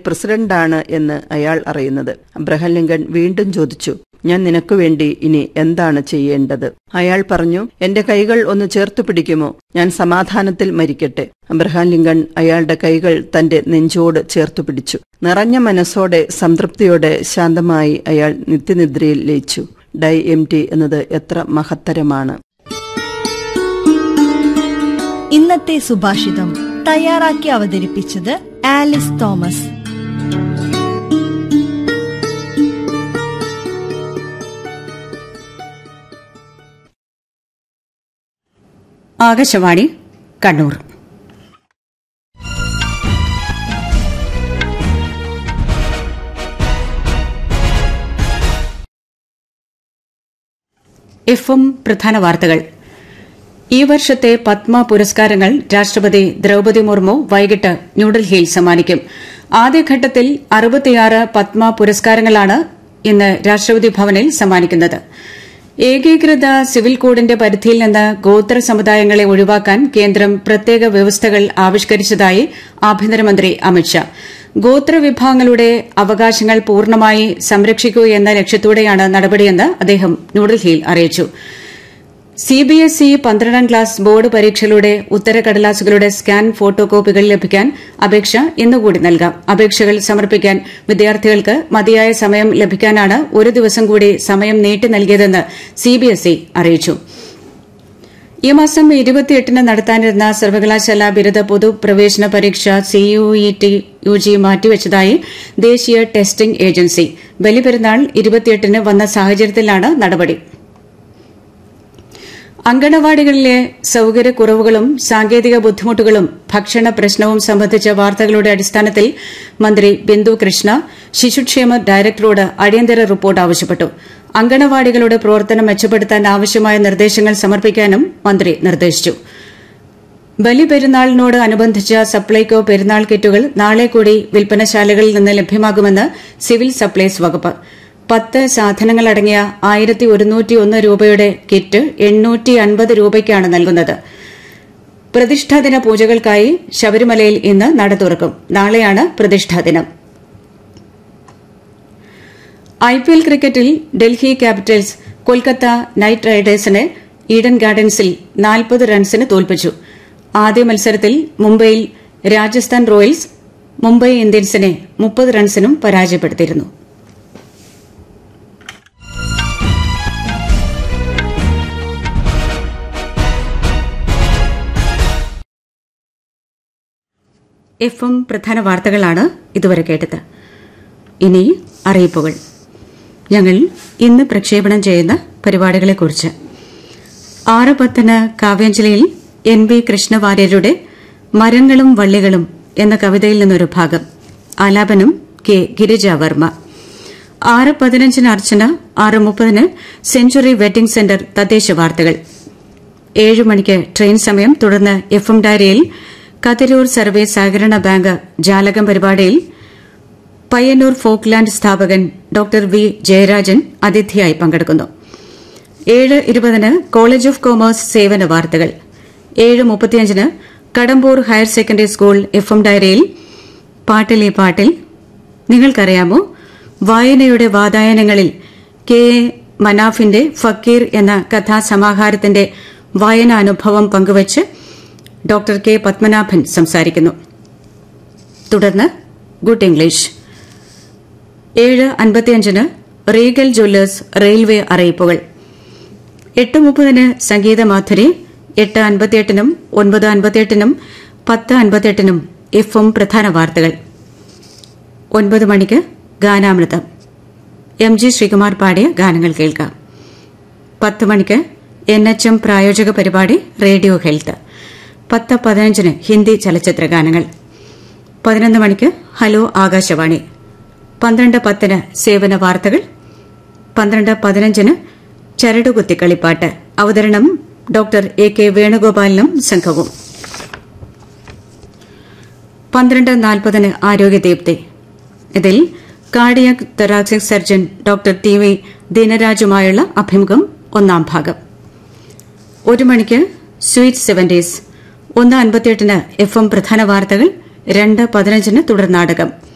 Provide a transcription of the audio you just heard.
പ്രസിഡന്റാണ് എന്ന് അയാൾ അറിയുന്നത് അബ്രഹാം ലിങ്കൺ വീണ്ടും ചോദിച്ചു ഞാൻ നിനക്കു വേണ്ടി ഇനി എന്താണ് ചെയ്യേണ്ടത് അയാൾ പറഞ്ഞു എന്റെ കൈകൾ ഒന്ന് ചേർത്തു പിടിക്കുമോ ഞാൻ സമാധാനത്തിൽ മരിക്കട്ടെ അബ്രഹാം ലിങ്കൺ അയാളുടെ കൈകൾ തന്റെ നെഞ്ചോട് ചേർത്തു പിടിച്ചു നിറഞ്ഞ മനസ്സോടെ സംതൃപ്തിയോടെ ശാന്തമായി അയാൾ നിത്യനിദ്രയിൽ ലയിച്ചു ഡൈ എം ടി എന്നത് എത്ര മഹത്തരമാണ് ഇന്നത്തെ സുഭാഷിതം തയ്യാറാക്കി അവതരിപ്പിച്ചത് Alice Thomas Akashvani Kannur F M പ്രധാന വാർത്തകൾ ഈ വർഷത്തെ പത്മ പുരസ്കാരങ്ങൾ രാഷ്ട്രപതി ദ്രൌപതി മുർമു വൈകിട്ട് ന്യൂഡൽഹിയിൽ സമ്മാനിക്കും ആദ്യഘട്ടത്തിൽ അറുപത്തിയാറ് പത്മ പുരസ്കാരങ്ങളാണ് ഇന്ന് രാഷ്ട്രപതി ഭവനിൽ സമ്മാനിക്കുന്നത് ഏകീകൃത സിവിൽ കോഡിന്റെ പരിധിയിൽ നിന്ന് ഗോത്ര സമുദായങ്ങളെ ഒഴിവാക്കാൻ കേന്ദ്രം പ്രത്യേക വ്യവസ്ഥകൾ ആവിഷ്കരിച്ചതായി ആഭ്യന്തരമന്ത്രി അമിത്ഷാ ഗോത്രവിഭാഗങ്ങളുടെ അവകാശങ്ങൾ പൂർണ്ണമായി സംരക്ഷിക്കൂ എന്ന ലക്ഷ്യത്തോടെയാണ് നടപടിയെന്ന് അദ്ദേഹം ന്യൂഡൽഹിയിൽ അറിയിച്ചു സിബിഎസ്ഇ പന്ത്രണ്ടാം ക്ലാസ് ബോർഡ് പരീക്ഷകളുടെ ഉത്തരക്കടലാസുകളുടെ സ്കാൻ ഫോട്ടോ കോപ്പികൾ ലഭിക്കാൻ അപേക്ഷ ഇന്നുകൂടി നൽകാം അപേക്ഷകൾ സമർപ്പിക്കാൻ വിദ്യാർത്ഥികൾക്ക് മതിയായ സമയം ലഭിക്കാനാണ് ഒരു ദിവസം കൂടി സമയം നീട്ടി നൽകിയതെന്ന് സിബിഎസ്ഇ അറിയിച്ചു ഈ മാസം ഇരുപത്തിയെട്ടിന് നടത്താനിരുന്ന സർവകലാശാല ബിരുദ പൊതുപ്രവേശന പരീക്ഷ സിയുഇടി യുജി മാറ്റിവച്ചതായി ദേശീയ ടെസ്റ്റിംഗ് ഏജൻസി ബലിപെരുന്നാൾ ഇരുപത്തിയെട്ടിന് വന്ന സാഹചര്യത്തിലാണ് നടപടി അങ്കണവാടികളിലെ സൌകര്യക്കുറവുകളും സാങ്കേതിക ബുദ്ധിമുട്ടുകളും ഭക്ഷണ പ്രശ്നവും സംബന്ധിച്ച വാർത്തകളുടെ അടിസ്ഥാനത്തിൽ മന്ത്രി ബിന്ദു കൃഷ്ണ ശിശുക്ഷേമ ഡയറക്ടറോട് അടിയന്തര റിപ്പോർട്ട് ആവശ്യപ്പെട്ടു അങ്കണവാടികളുടെ പ്രവർത്തനം മെച്ചപ്പെടുത്താൻ ആവശ്യമായ നിർദ്ദേശങ്ങൾ സമർപ്പിക്കാനും മന്ത്രി നിർദ്ദേശിച്ചു ബലിപെരുന്നാളിനോട് അനുബന്ധിച്ച സപ്ലൈകോ പെരുന്നാൾ കിറ്റുകൾ നാളെ കൂടി വിൽപ്പനശാലകളിൽ നിന്ന് ലഭ്യമാകുമെന്ന് സിവിൽ സപ്ലൈസ് വകുപ്പ് പത്ത് സാധനങ്ങളടങ്ങിയ ആയിരത്തി ഒരുന്നൂറ്റി ഒന്ന് രൂപയുടെ കിറ്റ് എണ്ണൂറ്റി അൻപത് രൂപയ്ക്കാണ് നൽകുന്നത് പ്രതിഷ്ഠാദിന പൂജകൾക്കായി ശബരിമലയിൽ ഇന്ന് നട തുറക്കും നാളെയാണ് പ്രതിഷ്ഠാദിനം ഐപിഎൽ ക്രിക്കറ്റിൽ ഡൽഹി ക്യാപിറ്റൽസ് കൊൽക്കത്ത നൈറ്റ് റൈഡേഴ്സിനെ ഈഡൻ ഗാർഡൻസിൽ നാൽപ്പത് റൺസിന് തോൽപ്പിച്ചു ആദ്യ മത്സരത്തിൽ മുംബൈയിൽ രാജസ്ഥാൻ റോയൽസ് മുംബൈ ഇന്ത്യൻസിനെ മുപ്പത് റൺസിനും പരാജയപ്പെടുത്തിയിരുന്നു എഫ് എം പ്രധാന വാർത്തകളാണ് ഇതുവരെ കേട്ടത് ഇനി അറിയിപ്പുകൾ ഞങ്ങൾ ഇന്ന് പ്രക്ഷേപണം ചെയ്യുന്ന പരിപാടികളെക്കുറിച്ച് ആറ് പത്തിന് കാവ്യാഞ്ജലിയിൽ എൻ വി കൃഷ്ണവാര്യരുടെ മരങ്ങളും വള്ളികളും എന്ന കവിതയിൽ നിന്നൊരു ഭാഗം ആലാപനം കെ ഗിരിജാവർമ്മ ആറ് പതിനഞ്ചിന് അർച്ചന ആറ് മുപ്പതിന് സെഞ്ചുറി വെഡിംഗ് സെന്റർ തദ്ദേശ വാർത്തകൾ ഏഴ് മണിക്ക് ട്രെയിൻ സമയം തുടർന്ന് എഫ് എം ഡയറിയിൽ കതിരൂർ സർവീസ് സഹകരണ ബാങ്ക് ജാലകം പരിപാടിയിൽ പയ്യന്നൂർ ഫോക്ലാൻഡ് സ്ഥാപകൻ ഡോക്ടർ വി ജയരാജൻ അതിഥിയായി പങ്കെടുക്കുന്നു ഏഴ് ഇരുപതിന് കോളേജ് ഓഫ് കോമേഴ്സ് സേവന വാർത്തകൾ ഏഴ് മുപ്പത്തിയഞ്ചിന് Kadambur higher secondary school F M ഡയറിയിൽ പാട്ടിലെ പാട്ടിൽ നിങ്ങൾക്കറിയാമോ വായനയുടെ വാതായനങ്ങളിൽ കെ എ മനാഫിന്റെ ഫക്കീർ എന്ന കഥാസമാഹാരത്തിന്റെ വായനാനുഭവം പങ്കുവച്ച് ഡോക്ടർ കെ പത്മനാഭൻ സംസാരിക്കുന്നു തുടർന്ന് ഗുഡ് ഇംഗ്ലീഷ് ഏഴ് അൻപത്തിയഞ്ചിന് റീഗൽ ജ്വല്ലേഴ്സ് റെയിൽവേ അറിയിപ്പുകൾ എട്ട് മുപ്പതിന് സംഗീതമാധുരി എട്ട് അൻപത്തിയെട്ടിനും ഒൻപത് അൻപത്തിയെട്ടിനും പത്ത് അൻപത്തിയെട്ടിനും എഫ് എം പ്രധാന വാർത്തകൾ ഒൻപത് മണിക്ക് ഗാനാമൃതം എം ജി ശ്രീകുമാർ പാടിയ ഗാനങ്ങൾ കേൾക്കാം പത്ത് മണിക്ക് എൻ എച്ച് എം പ്രായോജക പരിപാടി റേഡിയോ ഹെൽത്ത് പത്ത് പതിനഞ്ചിന് ഹിന്ദി ചലച്ചിത്ര ഗാനങ്ങൾ പതിനൊന്ന് മണിക്ക് ഹലോ ആകാശവാണി പന്ത്രണ്ട് പത്തിന് സേവന വാർത്തകൾ പന്ത്രണ്ട് പതിനഞ്ചിന് ചരടുകുത്തി കളിപ്പാട്ട് അവതരണം ഡോക്ടർ എ കെ വേണുഗോപാലിനും സംഘവും പന്ത്രണ്ട് നാൽപ്പതിന് ആരോഗ്യദീപ്തി ഇതിൽ cardiac thoracic surgeon doctor T V ദീനരാജുമായുള്ള അഭിമുഖം ഒന്നാം ഭാഗം ഒരു മണിക്ക് സ്വീറ്റ് സെവന്റീസ് ഒന്ന് അൻപത്തിയെട്ടിന് എഫ് എം പ്രധാന വാർത്തകൾ രണ്ട് പതിനഞ്ചിന് തുടർ നാടകം